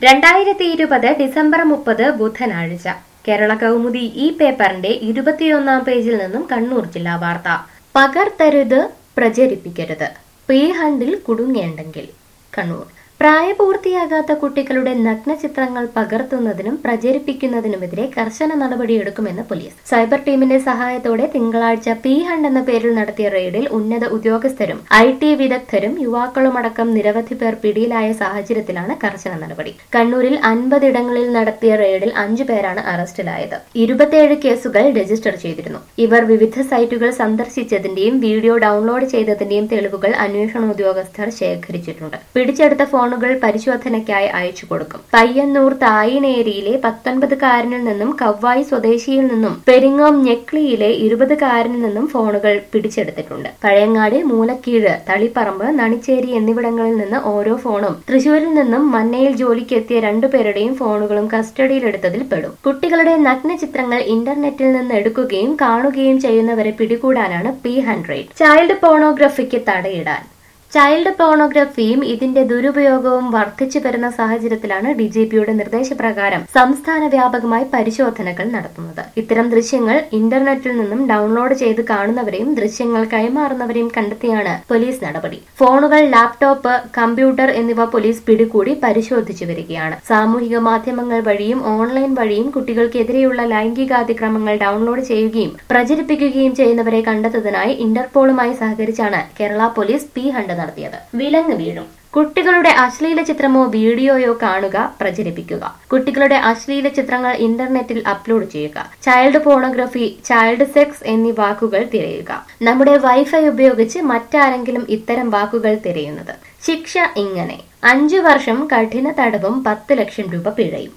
രണ്ടായിരത്തി ഇരുപത് ഡിസംബർ മുപ്പത് ബുധനാഴ്ച കേരള കൗമുദി ഈ പേപ്പറിന്റെ ഇരുപത്തിയൊന്നാം പേജിൽ നിന്നും കണ്ണൂർ ജില്ലാ വാർത്ത പകർത്തരുത് പ്രചരിപ്പിക്കരുത് പേ ഹണ്ടിൽ കുടുങ്ങേണ്ടെങ്കിൽ കണ്ണൂർ പ്രായപൂർത്തിയാകാത്ത കുട്ടികളുടെ നഗ്നചിത്രങ്ങൾ പകർത്തുന്നതിനും പ്രചരിപ്പിക്കുന്നതിനുമെതിരെ കർശന നടപടിയെടുക്കുമെന്ന് പോലീസ് സൈബർ ടീമിന്റെ സഹായത്തോടെ തിങ്കളാഴ്ച പി ഹണ്ട് എന്ന പേരിൽ നടത്തിയ റെയ്ഡിൽ ഉന്നത ഉദ്യോഗസ്ഥരും ഐ ടി വിദഗ്ധരും യുവാക്കളുമടക്കം നിരവധി പേർ പിടിയിലായ സാഹചര്യത്തിലാണ് കർശന നടപടി കണ്ണൂരിൽ അൻപതിടങ്ങളിൽ നടത്തിയ റെയ്ഡിൽ അഞ്ചു പേരാണ് അറസ്റ്റിലായത് ഇരുപത്തിയേഴ് കേസുകൾ രജിസ്റ്റർ ചെയ്തിരുന്നു ഇവർ വിവിധ സൈറ്റുകൾ സന്ദർശിച്ചതിന്റെയും വീഡിയോ ഡൗൺലോഡ് ചെയ്തതിന്റെയും തെളിവുകൾ അന്വേഷണ ഉദ്യോഗസ്ഥർ ശേഖരിച്ചിട്ടുണ്ട് പിടിച്ചെടുത്ത ഫോണുകൾ പരിശോധനയ്ക്കായി അയച്ചു കൊടുക്കും പയ്യന്നൂർ തായിനേരിയിലെ പത്തൊൻപതുകാരനിൽ നിന്നും കവ്വായി സ്വദേശിയിൽ നിന്നും പെരിങ്ങോം ഞെക്ലിയിലെ ഇരുപതുകാരനിൽ നിന്നും ഫോണുകൾ പിടിച്ചെടുത്തിട്ടുണ്ട് പഴയങ്ങാടി മൂലക്കീഴ് തളിപ്പറമ്പ് നണിച്ചേരി എന്നിവിടങ്ങളിൽ നിന്ന് ഓരോ ഫോണും തൃശൂരിൽ നിന്നും മന്നയിൽ ജോലിക്ക് എത്തിയ രണ്ടുപേരുടെയും ഫോണുകളും കസ്റ്റഡിയിലെടുത്തതിൽ പെടും കുട്ടികളുടെ നഗ്നചിത്രങ്ങൾ ഇന്റർനെറ്റിൽ നിന്ന് എടുക്കുകയും കാണുകയും ചെയ്യുന്നവരെ പിടികൂടാനാണ് പി ഹൺഡ്രഡ് ചൈൽഡ് പോണോഗ്രഫിക്ക് തടയിടാൻ ചൈൽഡ് പോണോഗ്രഫിയും ഇതിന്റെ ദുരുപയോഗവും വർദ്ധിച്ചു വരുന്ന സാഹചര്യത്തിലാണ് ഡി ജി പിയുടെ നിർദ്ദേശപ്രകാരം സംസ്ഥാന വ്യാപകമായി പരിശോധനകൾ നടത്തുന്നത് ഇത്തരം ദൃശ്യങ്ങൾ ഇന്റർനെറ്റിൽ നിന്നും ഡൗൺലോഡ് ചെയ്ത് കാണുന്നവരെയും ദൃശ്യങ്ങൾ കൈമാറുന്നവരെയും കണ്ടെത്തിയാണ് പോലീസ് നടപടി ഫോണുകൾ ലാപ്ടോപ്പ് കമ്പ്യൂട്ടർ എന്നിവ പോലീസ് പിടികൂടി പരിശോധിച്ചു വരികയാണ് സാമൂഹിക മാധ്യമങ്ങൾ വഴിയും ഓൺലൈൻ വഴിയും കുട്ടികൾക്കെതിരെയുള്ള ലൈംഗികാതിക്രമങ്ങൾ ഡൗൺലോഡ് ചെയ്യുകയും പ്രചരിപ്പിക്കുകയും ചെയ്യുന്നവരെ കണ്ടെത്തുന്നതിനായി ഇന്റർപോളുമായി സഹകരിച്ചാണ് കേരള പോലീസ് പി ഹണ്ട് നടത്തിയത് വിലങ്ങ് വീഴും കുട്ടികളുടെ അശ്ലീല ചിത്രമോ വീഡിയോയോ കാണുക പ്രചരിപ്പിക്കുക കുട്ടികളുടെ അശ്ലീല ചിത്രങ്ങൾ ഇന്റർനെറ്റിൽ അപ്ലോഡ് ചെയ്യുക ചൈൽഡ് പോണോഗ്രഫി ചൈൽഡ് സെക്സ് എന്നീ വാക്കുകൾ തിരയുക നമ്മുടെ വൈഫൈ ഉപയോഗിച്ച് മറ്റാരെങ്കിലും ഇത്തരം വാക്കുകൾ തിരയുന്നത് ശിക്ഷ ഇങ്ങനെ അഞ്ചു വർഷം കഠിന തടവും പത്ത് ലക്ഷം രൂപ പിഴയും